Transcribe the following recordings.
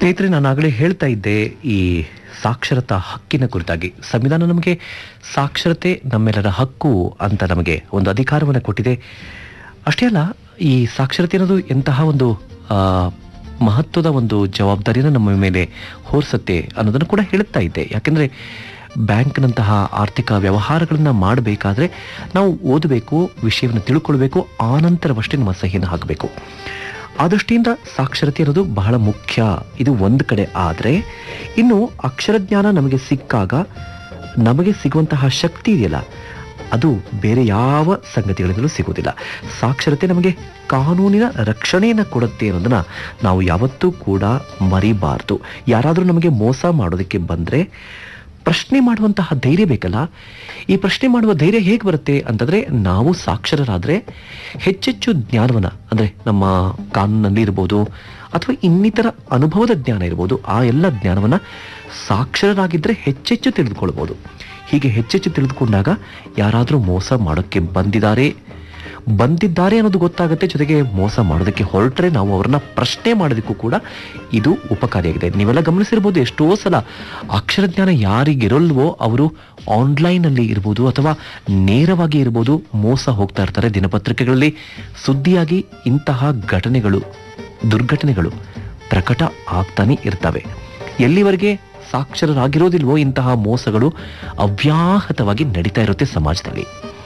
ಸ್ನೇಹಿತರೆ ನಾನು ಆಗಲೇ ಹೇಳ್ತಾ ಇದ್ದೆ ಈ ಸಾಕ್ಷರತಾ ಹಕ್ಕಿನ ಕುರಿತಾಗಿ ಸಂವಿಧಾನ ನಮಗೆ ಸಾಕ್ಷರತೆ ನಮ್ಮೆಲ್ಲರ ಹಕ್ಕು ಅಂತ ನಮಗೆ ಒಂದು ಅಧಿಕಾರವನ್ನು ಕೊಟ್ಟಿದೆ ಅಷ್ಟೇ ಅಲ್ಲ ಈ ಸಾಕ್ಷರತೆ ಅನ್ನೋದು ಎಂತಹ ಒಂದು ಆ, ಮಹತ್ವದ ಒಂದು ಜವಾಬ್ದಾರಿಯನ್ನು ನಮ್ಮ ಮೇಲೆ ಹೊರಿಸುತ್ತೆ ಅನ್ನೋದನ್ನು ಕೂಡ ಹೇಳುತ್ತಾ ಇದ್ದೆ ಯಾಕೆಂದರೆ ಬ್ಯಾಂಕ್ನಂತಹ ಆರ್ಥಿಕ ವ್ಯವಹಾರಗಳನ್ನು ಮಾಡಬೇಕಾದ್ರೆ ನಾವು ಓದಬೇಕು ವಿಷಯವನ್ನು ತಿಳ್ಕೊಳ್ಬೇಕು ಆನಂತರವಷ್ಟೇ ನಮ್ಮ ಸಹಿನ ಹಾಕಬೇಕು ಆ ದೃಷ್ಟಿಯಿಂದ ಸಾಕ್ಷರತೆ ಅನ್ನೋದು ಬಹಳ ಮುಖ್ಯ ಇದು ಒಂದು ಕಡೆ ಆದರೆ ಇನ್ನು ಅಕ್ಷರಜ್ಞಾನ ನಮಗೆ ಸಿಕ್ಕಾಗ ನಮಗೆ ಸಿಗುವಂತಹ ಶಕ್ತಿ ಇದೆಯಲ್ಲ ಅದು ಬೇರೆ ಯಾವ ಸಂಗತಿಗಳಿಂದಲೂ ಸಿಗುವುದಿಲ್ಲ ಸಾಕ್ಷರತೆ ನಮಗೆ ಕಾನೂನಿನ ರಕ್ಷಣೆಯನ್ನು ಕೊಡುತ್ತೆ ಅನ್ನೋದನ್ನ ನಾವು ಯಾವತ್ತೂ ಕೂಡ ಮರಿಬಾರ್ದು ಯಾರಾದರೂ ನಮಗೆ ಮೋಸ ಮಾಡೋದಕ್ಕೆ ಬಂದರೆ ಪ್ರಶ್ನೆ ಮಾಡುವಂತಹ ಧೈರ್ಯ ಬೇಕಲ್ಲ ಈ ಪ್ರಶ್ನೆ ಮಾಡುವ ಧೈರ್ಯ ಹೇಗೆ ಬರುತ್ತೆ ಅಂತಂದ್ರೆ ನಾವು ಸಾಕ್ಷರರಾದರೆ ಹೆಚ್ಚೆಚ್ಚು ಜ್ಞಾನವನ್ನ ಅಂದ್ರೆ ನಮ್ಮ ಕಾನೂನಲ್ಲಿ ಇರ್ಬೋದು ಅಥವಾ ಇನ್ನಿತರ ಅನುಭವದ ಜ್ಞಾನ ಇರ್ಬೋದು ಆ ಎಲ್ಲ ಜ್ಞಾನವನ್ನ ಸಾಕ್ಷರರಾಗಿದ್ದರೆ ಹೆಚ್ಚೆಚ್ಚು ತಿಳಿದುಕೊಳ್ಬೋದು ಹೀಗೆ ಹೆಚ್ಚೆಚ್ಚು ತಿಳಿದುಕೊಂಡಾಗ ಯಾರಾದರೂ ಮೋಸ ಮಾಡೋಕ್ಕೆ ಬಂದಿದ್ದಾರೆ ಬಂದಿದ್ದಾರೆ ಅನ್ನೋದು ಗೊತ್ತಾಗುತ್ತೆ ಜೊತೆಗೆ ಮೋಸ ಮಾಡೋದಕ್ಕೆ ಹೊರಟ್ರೆ ನಾವು ಅವ್ರನ್ನ ಪ್ರಶ್ನೆ ಮಾಡೋದಕ್ಕೂ ಕೂಡ ಇದು ಉಪಕಾರಿಯಾಗಿದೆ ನೀವೆಲ್ಲ ಗಮನಿಸಿರ್ಬೋದು ಎಷ್ಟೋ ಸಲ ಅಕ್ಷರಜ್ಞಾನ ಯಾರಿಗಿರಲ್ವೋ ಅವರು ಆನ್ಲೈನಲ್ಲಿ ಇರ್ಬೋದು ಅಥವಾ ನೇರವಾಗಿ ಇರ್ಬೋದು ಮೋಸ ಹೋಗ್ತಾ ಇರ್ತಾರೆ ದಿನಪತ್ರಿಕೆಗಳಲ್ಲಿ ಸುದ್ದಿಯಾಗಿ ಇಂತಹ ಘಟನೆಗಳು ದುರ್ಘಟನೆಗಳು ಪ್ರಕಟ ಆಗ್ತಾನೆ ಇರ್ತವೆ ಎಲ್ಲಿವರೆಗೆ ಸಾಕ್ಷರರಾಗಿರೋದಿಲ್ವೋ ಇಂತಹ ಮೋಸಗಳು ಅವ್ಯಾಹತವಾಗಿ ನಡೀತಾ ಇರುತ್ತೆ ಸಮಾಜದಲ್ಲಿ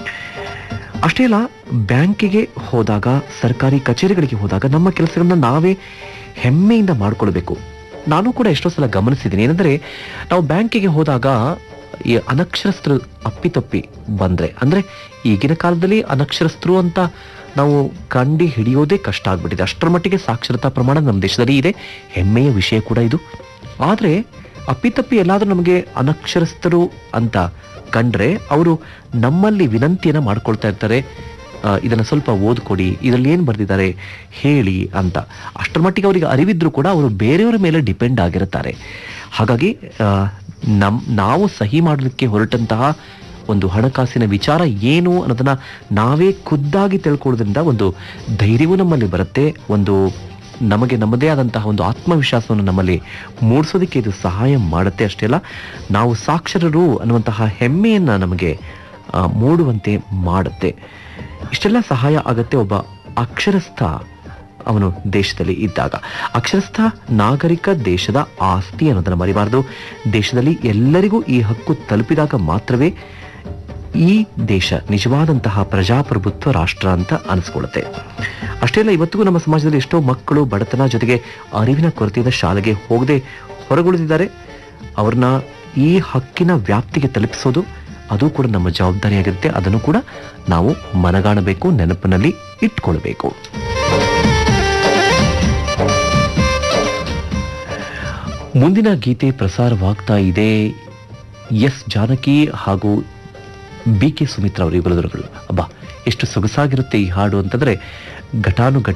ಅಷ್ಟೇ ಅಲ್ಲ ಬ್ಯಾಂಕಿಗೆ ಹೋದಾಗ ಸರ್ಕಾರಿ ಕಚೇರಿಗಳಿಗೆ ಹೋದಾಗ ನಮ್ಮ ಕೆಲಸಗಳನ್ನ ನಾವೇ ಹೆಮ್ಮೆಯಿಂದ ಮಾಡ್ಕೊಳ್ಬೇಕು ನಾನು ಕೂಡ ಎಷ್ಟೋ ಸಲ ಗಮನಿಸಿದ್ದೀನಿ ಏನಂದ್ರೆ ನಾವು ಬ್ಯಾಂಕಿಗೆ ಹೋದಾಗ ಈ ಅನಕ್ಷರಸ್ಥರು ಅಪ್ಪಿತಪ್ಪಿ ಬಂದ್ರೆ ಅಂದ್ರೆ ಈಗಿನ ಕಾಲದಲ್ಲಿ ಅನಕ್ಷರಸ್ಥರು ಅಂತ ನಾವು ಕಂಡು ಹಿಡಿಯೋದೇ ಕಷ್ಟ ಆಗ್ಬಿಟ್ಟಿದೆ ಅಷ್ಟರ ಮಟ್ಟಿಗೆ ಸಾಕ್ಷರತಾ ಪ್ರಮಾಣ ನಮ್ಮ ದೇಶದಲ್ಲಿ ಇದೆ ಹೆಮ್ಮೆಯ ವಿಷಯ ಕೂಡ ಇದು ಆದರೆ ಅಪ್ಪಿತಪ್ಪಿ ಎಲ್ಲಾದರೂ ನಮಗೆ ಅನಕ್ಷರಸ್ಥರು ಅಂತ ಕಂಡ್ರೆ ಅವರು ನಮ್ಮಲ್ಲಿ ವಿನಂತಿಯನ್ನು ಮಾಡ್ಕೊಳ್ತಾ ಇರ್ತಾರೆ ಆ, ಇದನ್ನ ಸ್ವಲ್ಪ ಓದ್ಕೊಡಿ ಇದರಲ್ಲಿ ಏನು ಬರೆದಿದ್ದಾರೆ ಹೇಳಿ ಅಂತ ಅಷ್ಟರ ಮಟ್ಟಿಗೆ ಅವರಿಗೆ ಅರಿವಿದ್ರು ಕೂಡ ಅವರು ಬೇರೆಯವರ ಮೇಲೆ ಡಿಪೆಂಡ್ ಆಗಿರುತ್ತಾರೆ ಹಾಗಾಗಿ ಆ, ನಮ್ ನಾವು ಸಹಿ ಮಾಡಲಿಕ್ಕೆ ಹೊರಟಂತಹ ಒಂದು ಹಣಕಾಸಿನ ವಿಚಾರ ಏನು ಅನ್ನೋದನ್ನ ನಾವೇ ಖುದ್ದಾಗಿ ತಿಳ್ಕೊಳ್ಳೋದ್ರಿಂದ ಒಂದು ಧೈರ್ಯವೂ ನಮ್ಮಲ್ಲಿ ಬರುತ್ತೆ ಒಂದು ನಮಗೆ ನಮ್ಮದೇ ಆದಂತಹ ಒಂದು ಆತ್ಮವಿಶ್ವಾಸವನ್ನು ನಮ್ಮಲ್ಲಿ ಮೂಡಿಸೋದಕ್ಕೆ ಇದು ಸಹಾಯ ಮಾಡುತ್ತೆ ಅಷ್ಟೇ ಅಲ್ಲ ನಾವು ಸಾಕ್ಷರರು ಅನ್ನುವಂತಹ ಹೆಮ್ಮೆಯನ್ನು ನಮಗೆ ಆ, ಮೂಡುವಂತೆ ಮಾಡುತ್ತೆ ಇಷ್ಟೆಲ್ಲ ಸಹಾಯ ಆಗತ್ತೆ ಒಬ್ಬ ಅಕ್ಷರಸ್ಥ ಅವನು ದೇಶದಲ್ಲಿ ಇದ್ದಾಗ ಅಕ್ಷರಸ್ಥ ನಾಗರಿಕ ದೇಶದ ಆಸ್ತಿ ಅನ್ನೋದನ್ನು ಮರಿಬಾರದು ದೇಶದಲ್ಲಿ ಎಲ್ಲರಿಗೂ ಈ ಹಕ್ಕು ತಲುಪಿದಾಗ ಮಾತ್ರವೇ ಈ ದೇಶ ನಿಜವಾದಂತಹ ಪ್ರಜಾಪ್ರಭುತ್ವ ರಾಷ್ಟ್ರ ಅಂತ ಅನಿಸ್ಕೊಳ್ಳುತ್ತೆ ಅಷ್ಟೇ ಅಲ್ಲ ಇವತ್ತಿಗೂ ನಮ್ಮ ಸಮಾಜದಲ್ಲಿ ಎಷ್ಟೋ ಮಕ್ಕಳು ಬಡತನ ಜೊತೆಗೆ ಅರಿವಿನ ಕೊರತೆಯಿಂದ ಶಾಲೆಗೆ ಹೋಗದೆ ಹೊರಗುಳಿದಿದ್ದಾರೆ ಅವ್ರನ್ನ ಈ ಹಕ್ಕಿನ ವ್ಯಾಪ್ತಿಗೆ ತಲುಪಿಸೋದು ಅದು ಕೂಡ ನಮ್ಮ ಜವಾಬ್ದಾರಿಯಾಗಿರುತ್ತೆ ಅದನ್ನು ಕೂಡ ನಾವು ಮನಗಾಣಬೇಕು ನೆನಪಿನಲ್ಲಿ ಇಟ್ಕೊಳ್ಬೇಕು ಮುಂದಿನ ಗೀತೆ ಪ್ರಸಾರವಾಗ್ತಾ ಇದೆ ಎಸ್ ಜಾನಕಿ ಹಾಗೂ ಬಿ ಕೆ ಸುಮಿತ್ರಾ ಅವರು ಇಬ್ಬರದರುಗಳು ಅಬ್ಬಾ ಎಷ್ಟು ಸೊಗಸಾಗಿರುತ್ತೆ ಈ ಹಾಡು ಅಂತಂದ್ರೆ ಘಟಾನುಘಟಿ